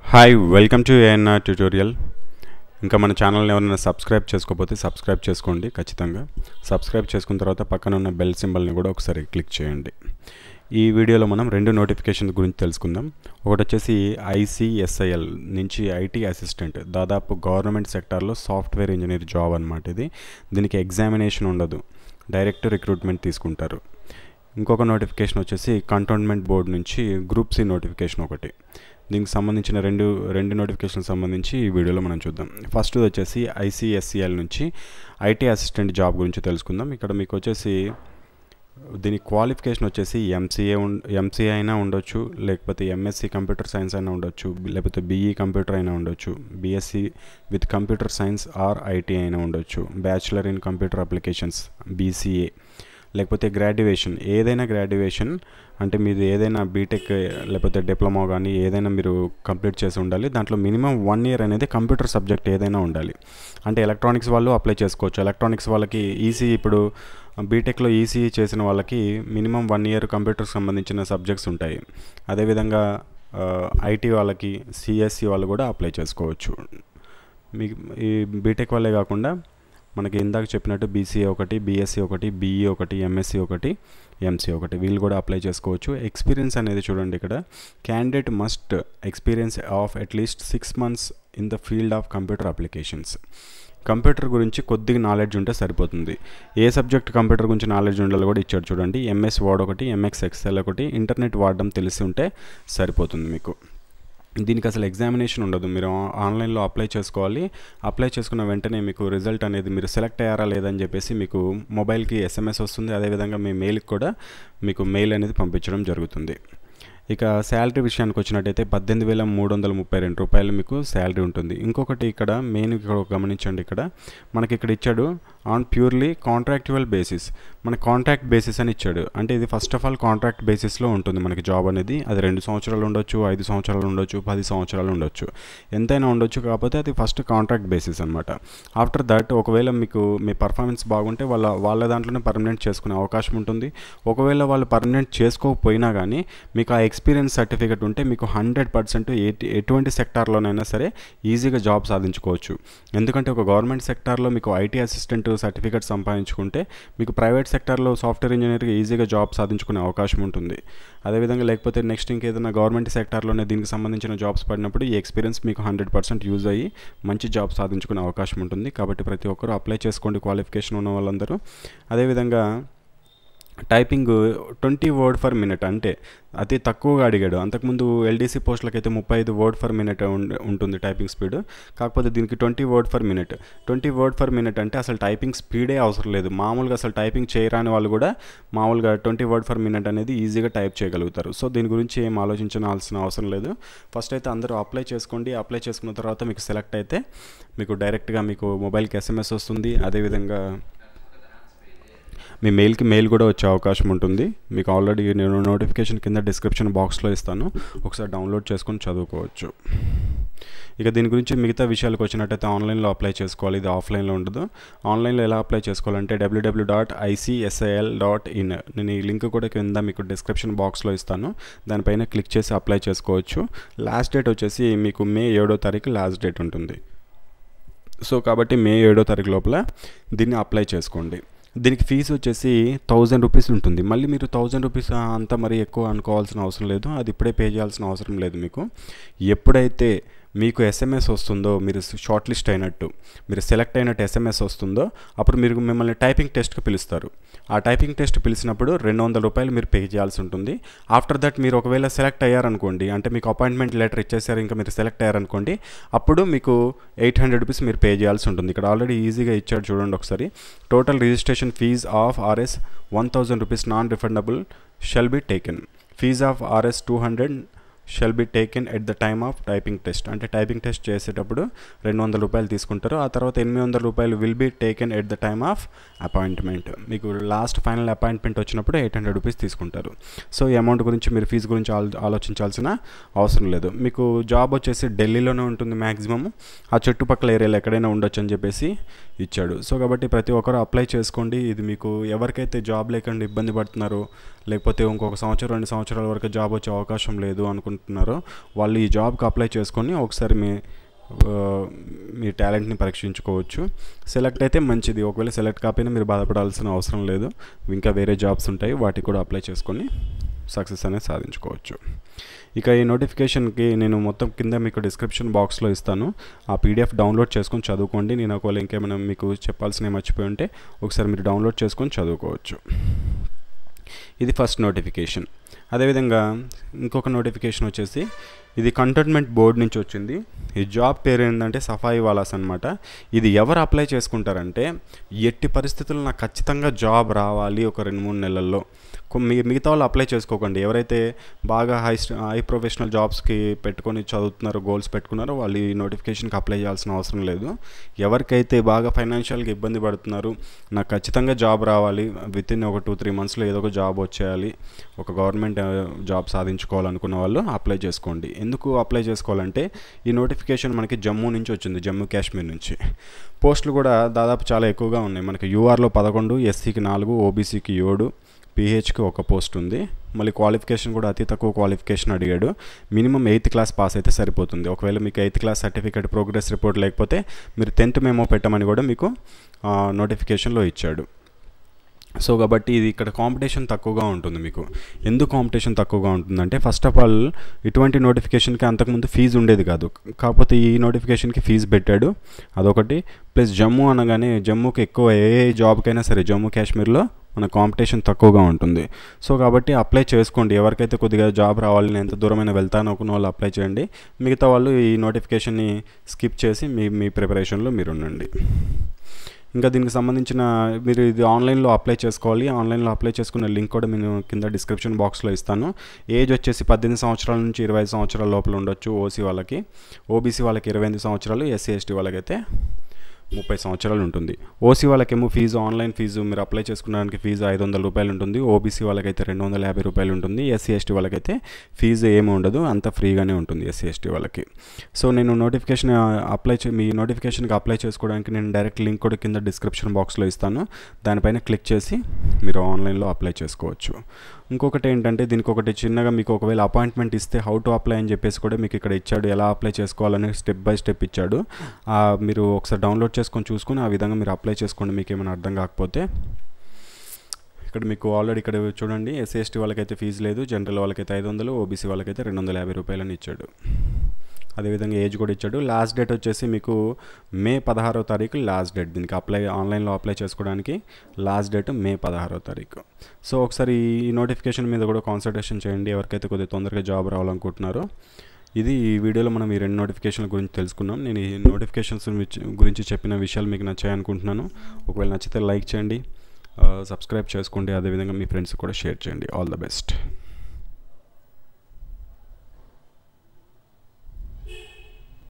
hi welcome to A N R tutorial ఇంకా మన ఛానల్ని ఎవరైనా సబ్స్క్రైబ్ చేసుకోకపోతే సబ్స్క్రైబ్ చేసుకోండి ఖచ్చితంగా సబ్స్క్రైబ్ చేసుకున్న తర్వాత పక్కన ఉన్న బెల్ సింబల్ని కూడా ఒకసారి క్లిక్ చేయండి ఈ వీడియోలో మనం రెండు నోటిఫికేషన్ గురించి తెలుసుకుందాం ఒకటి వచ్చేసి ఐసిఎస్ఐఎల్ నుంచి ఐటీ అసిస్టెంట్ దాదాపు గవర్నమెంట్ సెక్టార్లో సాఫ్ట్వేర్ ఇంజనీర్ జాబ్ అనమాట ఇది దీనికి ఎగ్జామినేషన్ ఉండదు డైరెక్ట్ రిక్రూట్మెంట్ తీసుకుంటారు ఇంకొక నోటిఫికేషన్ వచ్చేసి కంటోన్మెంట్ బోర్డ్ నుంచి గ్రూప్ సి నోటిఫికేషన్ ఒకటి దీనికి సంబంధించిన రెండు రెండు నోటిఫికేషన్ సంబంధించి ఈ వీడియోలో మనం చూద్దాం ఫస్ట్ వచ్చేసి ఐసిఎస్సిఎల్ నుంచి ఐటీ అసిస్టెంట్ జాబ్ గురించి తెలుసుకుందాం ఇక్కడ మీకు వచ్చేసి దీని క్వాలిఫికేషన్ వచ్చేసి ఎంసీఏ ఉం ఎంసీఏ అయినా ఉండొచ్చు లేకపోతే ఎంఎస్సి కంప్యూటర్ సైన్స్ అయినా ఉండొచ్చు లేకపోతే బీఈ కంప్యూటర్ అయినా ఉండొచ్చు BSc with computer science or IT అయినా ఉండొచ్చు bachelor in computer applications BCA లేకపోతే గ్రాడ్యుయేషన్ ఏదైనా గ్రాడ్యుయేషన్ అంటే మీది ఏదైనా బీటెక్ లేకపోతే డిప్లొమా కానీ ఏదైనా మీరు కంప్లీట్ చేసి ఉండాలి దాంట్లో మినిమం వన్ ఇయర్ అనేది కంప్యూటర్ సబ్జెక్ట్ ఏదైనా ఉండాలి అంటే ఎలక్ట్రానిక్స్ వాళ్ళు అప్లై చేసుకోవచ్చు ఎలక్ట్రానిక్స్ వాళ్ళకి ఈసీ ఇప్పుడు బీటెక్లో ఈసీ చేసిన వాళ్ళకి మినిమం వన్ ఇయర్ కంప్యూటర్కి సంబంధించిన సబ్జెక్ట్స్ ఉంటాయి అదేవిధంగా ఐటీ వాళ్ళకి సిఎస్సి వాళ్ళు కూడా అప్లై చేసుకోవచ్చు మీకు ఈ బీటెక్ వాళ్ళే కాకుండా మనకి ఇందాక చెప్పినట్టు బీసీఏ ఒకటి బీఎస్సీ ఒకటి బీఈ ఒకటి ఎంఎస్సీ ఒకటి ఎంసీ ఒకటి వీళ్ళు కూడా అప్లై చేసుకోవచ్చు ఎక్స్పీరియన్స్ అనేది చూడండి ఇక్కడ candidate must experience of at least six months in the field of computer applications computer గురించి కొద్దిగా నాలెడ్జ్ ఉంటే సరిపోతుంది ఏ సబ్జెక్ట్ కంప్యూటర్ గురించి నాలెడ్జ్ ఉండాలో కూడా ఇచ్చాడు చూడండి ఎంఎస్ వర్డ్ ఒకటి ఎంఎక్స్ ఎక్సెల్ ఒకటి ఇంటర్నెట్ వాడడం తెలిసి ఉంటే సరిపోతుంది మీకు దీనికి అసలు ఎగ్జామినేషన్ ఉండదు మీరు ఆన్లైన్లో అప్లై చేసుకోవాలి అప్లై చేసుకున్న వెంటనే మీకు రిజల్ట్ అనేది మీరు సెలెక్ట్ అయ్యారా లేదని చెప్పేసి మీకు మొబైల్కి ఎస్ఎంఎస్ వస్తుంది అదేవిధంగా మీ మెయిల్కి కూడా మీకు మెయిల్ అనేది పంపించడం జరుగుతుంది ఇక శాలరీ విషయానికి వచ్చినట్టయితే పద్దెనిమిది వేల మూడు వందల ముప్పై రెండు రూపాయలు మీకు శాలరీ ఉంటుంది ఇంకొకటి ఇక్కడ మెయిన్ ఇక్కడ గమనించండి ఇక్కడ మనకి ఇక్కడ ఇచ్చాడు ఆన్ ప్యూర్లీ కాంట్రాక్చువల్ బేసిస్ మన కాంట్రాక్ట్ బేసిస్ అని ఇచ్చాడు అంటే ఇది ఫస్ట్ ఆఫ్ ఆల్ కాంట్రాక్ట్ బేసిస్లో ఉంటుంది మనకి జాబ్ అనేది అది రెండు సంవత్సరాలు ఉండొచ్చు ఐదు సంవత్సరాలు ఉండొచ్చు పది సంవత్సరాలు ఉండొచ్చు ఎంతైనా ఉండొచ్చు కాకపోతే అది ఫస్ట్ కాంట్రాక్ట్ బేసిస్ అనమాట ఆఫ్టర్ దట్ ఒకవేళ మీకు మీ పర్ఫార్మెన్స్ బాగుంటే వాళ్ళ వాళ్ళ దాంట్లోనే పర్మనెంట్ చేసుకునే అవకాశం ఉంటుంది ఒకవేళ వాళ్ళు పర్మనెంట్ చేసుకోకపోయినా కానీ మీకు ఆ ఎక్స్పీరియన్స్ సర్టిఫికేట్ ఉంటే మీకు హండ్రెడ్ పర్సెంట్ ఎటువంటి సెక్టార్లోనైనా సరే ఈజీగా జాబ్ సాధించుకోవచ్చు ఎందుకంటే ఒక గవర్నమెంట్ సెక్టార్లో మీకు ఐటీ అసిస్టెంట్ సర్టిఫికేట్ సంపాదించుకుంటే మీకు ప్రైవేట్ సెక్టార్లో సాఫ్ట్వేర్ ఇంజనీర్గా ఈజీగా జాబ్ సాధించుకునే అవకాశం ఉంటుంది అదేవిధంగా లేకపోతే నెక్స్ట్ ఇంకేదైనా గవర్నమెంట్ సెక్టార్లోనే దీనికి సంబంధించిన జాబ్స్ పడినప్పుడు ఈ ఎక్స్పీరియన్స్ మీకు హండ్రెడ్ పర్సెంట్ యూజ్ అయ్యి మంచి జాబ్ సాధించుకునే అవకాశం ఉంటుంది కాబట్టి ప్రతి ఒక్కరూ అప్లై చేసుకోండి క్వాలిఫికేషన్ ఉన్న వాళ్ళందరూ అదేవిధంగా typing twenty word for minute అంటే అతి తక్కువగా అడిగాడు అంతకుముందు ఎల్డీసీ పోస్టులకు అయితే ముప్పై ఐదు వర్డ్ ఫర్ మినిట్ ఉంటుంది టైపింగ్ స్పీడ్ కాకపోతే దీనికి twenty word for minute twenty word for minute అంటే అసలు టైపింగ్ స్పీడే అవసరం లేదు మామూలుగా అసలు టైపింగ్ చేయరాని వాళ్ళు కూడా మామూలుగా ట్వంటీ వర్డ్ ఫర్ మినిట్ అనేది ఈజీగా టైప్ చేయగలుగుతారు సో దీని గురించి ఏం ఆలోచించాల్సిన అవసరం లేదు ఫస్ట్ అయితే అందరూ అప్లై చేసుకోండి అప్లై చేసుకున్న తర్వాత మీకు సెలెక్ట్ అయితే మీకు డైరెక్ట్గా మీకు మొబైల్కి ఎస్ఎంఎస్ వస్తుంది అదేవిధంగా మీ మెయిల్కి మెయిల్ కూడా వచ్చే అవకాశం ఉంటుంది మీకు ఆల్రెడీ నేను నోటిఫికేషన్ కింద డిస్క్రిప్షన్ బాక్స్లో ఇస్తాను ఒకసారి డౌన్లోడ్ చేసుకొని చదువుకోవచ్చు ఇక దీని గురించి మిగతా విషయాలకు వచ్చినట్టయితే ఆన్లైన్లో అప్లై చేసుకోవాలి ఇది ఆఫ్లైన్లో ఉండదు ఆన్లైన్లో ఎలా అప్లై చేసుకోవాలంటే WWW dot ICSIL dot in నేను ఈ లింక్ కూడా కింద మీకు డిస్క్రిప్షన్ బాక్స్లో ఇస్తాను దానిపైన క్లిక్ చేసి అప్లై చేసుకోవచ్చు లాస్ట్ డేట్ వచ్చేసి మీకు మే ఏడో తారీఖు లాస్ట్ డేట్ ఉంటుంది సో కాబట్టి మే ఏడో తారీఖు లోపల దీన్ని అప్లై చేసుకోండి దీనికి ఫీజు వచ్చేసి థౌజండ్ రూపీస్ ఉంటుంది మళ్ళీ మీరు థౌజండ్ రూపీస్ అంత మరి ఎక్కువ అనుకోవాల్సిన అవసరం లేదు అది ఇప్పుడే పే చేయాల్సిన అవసరం లేదు మీకు ఎప్పుడైతే మీకు ఎస్ఎంఎస్ వస్తుందో మీరు షార్ట్ లిస్ట్ అయినట్టు మీరు సెలెక్ట్ అయినట్టు ఎస్ఎంఎస్ వస్తుందో అప్పుడు మీరు మిమ్మల్ని టైపింగ్ టెస్ట్కి పిలుస్తారు ఆ టైపింగ్ టెస్ట్ పిలిచినప్పుడు రెండు వందల రూపాయలు మీరు పే చేయాల్సి ఉంటుంది ఆఫ్టర్ దట్ మీరు ఒకవేళ సెలెక్ట్ అయ్యారనుకోండి అంటే మీకు అపాయింట్మెంట్ లెటర్ ఇచ్చేసారు ఇంకా మీరు సెలెక్ట్ అయ్యారనుకోండి అప్పుడు మీకు ఎయిట్ హండ్రెడ్ రూపీస్ మీరు పే చేయాల్సి ఉంటుంది ఇక్కడ ఆల్రెడీ ఈజీగా ఇచ్చాడు చూడండి ఒకసారి total registration fee of RS one thousand rupees non refundable shall be taken fee of RS two hundred shall be taken at the time of typing test అంటే typing test చేసేటప్పుడు రెండు వందల రూపాయలు తీసుకుంటారు ఆ తర్వాత ఎనిమిది వందల రూపాయలు will be taken at the time of appointment మీకు లాస్ట్ ఫైనల్ అపాయింట్మెంట్ వచ్చినప్పుడు ఎయిట్ హండ్రెడ్ రూపీస్ తీసుకుంటారు సో ఈ అమౌంట్ గురించి మీరు ఫీజు గురించి ఆలోచించాల్సిన అవసరం లేదు మీకు జాబ్ వచ్చేసి ఢిల్లీలోనే ఉంటుంది మ్యాక్సిమం ఆ చుట్టుపక్కల ఏరియాలో ఎక్కడైనా ఉండొచ్చు అని చెప్పేసి ఇచ్చాడు సో కాబట్టి ప్రతి ఒక్కరు అప్లై చేసుకోండి ఇది మీకు ఎవరికైతే జాబ్ లేకుండా ఇబ్బంది పడుతున్నారో లేకపోతే ఇంకొక సంవత్సరం రెండు సంవత్సరాల వరకు జాబ్ వచ్చే అవకాశం లేదు అనుకుంటున్నారు ఉంటున్నారో వాళ్ళు ఈ జాబ్కి అప్లై చేసుకొని ఒకసారి మీ ఆ, మీ టాలెంట్ని పరీక్షించుకోవచ్చు సెలెక్ట్ అయితే మంచిది ఒకవేళ సెలెక్ట్ కాకపోయినా మీరు బాధపడాల్సిన అవసరం లేదు ఇంకా వేరే జాబ్స్ ఉంటాయి వాటికి కూడా అప్లై చేసుకొని సక్సెస్ అనేది సాధించుకోవచ్చు ఇక ఈ నోటిఫికేషన్కి నేను మొత్తం కింద మీకు డిస్క్రిప్షన్ బాక్స్లో ఇస్తాను ఆ పీడిఎఫ్ డౌన్లోడ్ చేసుకొని చదువుకోండి నేను ఒకవేళ ఇంకేమైనా మీకు చెప్పాల్సినవి మర్చిపోయి ఉంటే ఒకసారి మీరు డౌన్లోడ్ చేసుకొని చదువుకోవచ్చు ఇది ఫస్ట్ నోటిఫికేషన్ అదేవిధంగా ఇంకొక నోటిఫికేషన్ వచ్చేసి ఇది కంటోన్మెంట్ బోర్డ్ నుంచి వచ్చింది ఈ జాబ్ పేరు ఏంటంటే సఫాయి వాలాస్ అనమాట ఇది ఎవరు అప్లై చేసుకుంటారంటే ఎట్టి పరిస్థితుల్లో నాకు ఖచ్చితంగా జాబ్ రావాలి ఒక రెండు మూడు నెలల్లో కొ- మీ మిగతా వాళ్ళు అప్లై చేసుకోకండి ఎవరైతే బాగా హై స్ట్- హై ప్రొఫెషనల్ జాబ్స్కి పెట్టుకొని చదువుతున్నారో గోల్స్ పెట్టుకున్నారో వాళ్ళు ఈ నోటిఫికేషన్కి అప్లై చేయాల్సిన అవసరం లేదు ఎవరికైతే బాగా ఫైనాన్షియల్గా ఇబ్బంది పడుతున్నారు నాకు ఖచ్చితంగా జాబ్ రావాలి విత్ ఇన్ ఒక టూ త్రీ మంత్స్లో ఏదో ఒక జాబ్ వచ్చేయాలి ఒక గవర్నమెంట్ ఆ, జాబ్ సాధించుకోవాలనుకున్న వాళ్ళు అప్లై చేసుకోండి ఎందుకు అప్లై చేసుకోవాలంటే ఈ నోటిఫికేషన్ మనకి జమ్మూ నుంచి వచ్చింది జమ్మూ కాశ్మీర్ నుంచి పోస్టులు కూడా దాదాపు చాలా ఎక్కువగా ఉన్నాయి మనకి యూఆర్లో పదకొండు ఎస్సీకి నాలుగు ఓబీసీకి ఏడు పీహెచ్కి ఒక పోస్ట్ ఉంది మళ్ళీ క్వాలిఫికేషన్ కూడా అతి తక్కువ క్వాలిఫికేషన్ అడిగాడు మినిమం ఎయిత్ క్లాస్ పాస్ అయితే సరిపోతుంది ఒకవేళ మీకు eighth class certificate progress report లేకపోతే మీరు టెన్త్ మెమో పెట్టమని కూడా మీకు నోటిఫికేషన్లో ఇచ్చాడు సో కాబట్టి ఇది ఇక్కడ కాంపిటీషన్ తక్కువగా ఉంటుంది మీకు ఎందుకు కాంపిటీషన్ తక్కువగా ఉంటుందంటే ఫస్ట్ ఆఫ్ ఆల్ ఇటువంటి నోటిఫికేషన్కి అంతకుముందు ఫీజు ఉండేది కాదు కాకపోతే ఈ నోటిఫికేషన్కి ఫీజు పెట్టాడు అదొకటి ప్లస్ జమ్మూ అనగానే జమ్మూకి ఎక్కువ ఏ ఏ జాబ్కైనా సరే జమ్మూ కాశ్మీర్లో మన కాంపిటీషన్ తక్కువగా ఉంటుంది సో కాబట్టి అప్లై చేసుకోండి ఎవరికైతే కొద్దిగా జాబ్ రావాలని ఎంత దూరమైనా వెళ్తాను అనుకున్న వాళ్ళు అప్లై చేయండి మిగతా వాళ్ళు ఈ నోటిఫికేషన్ని స్కిప్ చేసి మీ మీ ప్రిపరేషన్లో మీరు ఉండండి ఇంకా దీనికి సంబంధించిన మీరు ఇది ఆన్లైన్లో అప్లై చేసుకోవాలి ఆన్లైన్లో అప్లై చేసుకున్న లింక్ కూడా నేను కింద డిస్క్రిప్షన్ బాక్స్లో ఇస్తాను ఏజ్ వచ్చేసి పద్దెనిమిది సంవత్సరాల నుంచి ఇరవై ఐదు సంవత్సరాల లోపల ఉండొచ్చు ఓసీ వాళ్ళకి ఓబీసీ వాళ్ళకి ఇరవై ఎనిమిది సంవత్సరాలు ఎస్సీ ఎస్టీ వాళ్ళకైతే ముప్పై సంవత్సరాలు ఉంటుంది ఓసీ వాళ్ళకేమో ఫీజు ఆన్లైన్ ఫీజు మీరు అప్లై చేసుకున్నానికి ఫీజు ఐదు వందల రూపాయలు ఉంటుంది ఓబీసీ వాళ్ళకైతే రెండు వందల యాభై రూపాయలు ఉంటుంది ఎస్సీ ఎస్టీ వాళ్ళకైతే ఫీజు ఏమి ఉండదు అంత ఫ్రీగానే ఉంటుంది ఎస్సీ ఎస్టీ వాళ్ళకి సో నేను నోటిఫికేషన్ అప్లై చే మీ నోటిఫికేషన్కి అప్లై చేసుకోవడానికి నేను డైరెక్ట్ లింక్ కూడా కింద డిస్క్రిప్షన్ బాక్స్లో ఇస్తాను దానిపైన క్లిక్ చేసి మీరు ఆన్లైన్లో అప్లై చేసుకోవచ్చు ఇంకొకటి ఏంటంటే దీనికి ఒకటి చిన్నగా మీకు ఒకవేళ అపాయింట్మెంట్ ఇస్తే హౌ టు అప్లై అని చెప్పేసి కూడా మీకు ఇక్కడ ఇచ్చాడు ఎలా అప్లై చేసుకోవాలని స్టెప్ బై స్టెప్ ఇచ్చాడు ఆ, మీరు ఒకసారి డౌన్లోడ్ చేసుకొని చూసుకొని ఆ విధంగా మీరు అప్లై చేసుకోండి మీకు ఏమైనా అర్థం కాకపోతే ఇక్కడ మీకు ఆల్రెడీ ఇక్కడ చూడండి ఎస్సీ ఎస్టీ వాళ్ళకైతే ఫీజు లేదు జనరల్ వాళ్ళకైతే ఐదు వందలు ఓబీసీ వాళ్ళకైతే రెండు వందల యాభై రూపాయలని ఇచ్చాడు అదేవిధంగా ఏజ్ కూడా ఇచ్చాడు లాస్ట్ డేట్ వచ్చేసి మీకు మే పదహారో తారీఖు లాస్ట్ డేట్ దీనికి అప్లై ఆన్లైన్లో అప్లై చేసుకోవడానికి లాస్ట్ డేట్ మే పదహారో తారీఖు సో ఒకసారి ఈ నోటిఫికేషన్ మీద కూడా కాన్సన్ట్రేషన్ చేయండి ఎవరికైతే కొద్దిగా తొందరగా జాబ్ రావాలనుకుంటున్నారో ఇది ఈ వీడియోలో మనం ఈ రెండు నోటిఫికేషన్ల గురించి తెలుసుకున్నాం నేను ఈ నోటిఫికేషన్స్ గురించి చెప్పిన విషయాలు మీకు నచ్చాయి అనుకుంటున్నాను ఒకవేళ నచ్చితే లైక్ చేయండి సబ్స్క్రైబ్ చేసుకోండి అదేవిధంగా మీ ఫ్రెండ్స్ కూడా షేర్ చేయండి ఆల్ ద బెస్ట్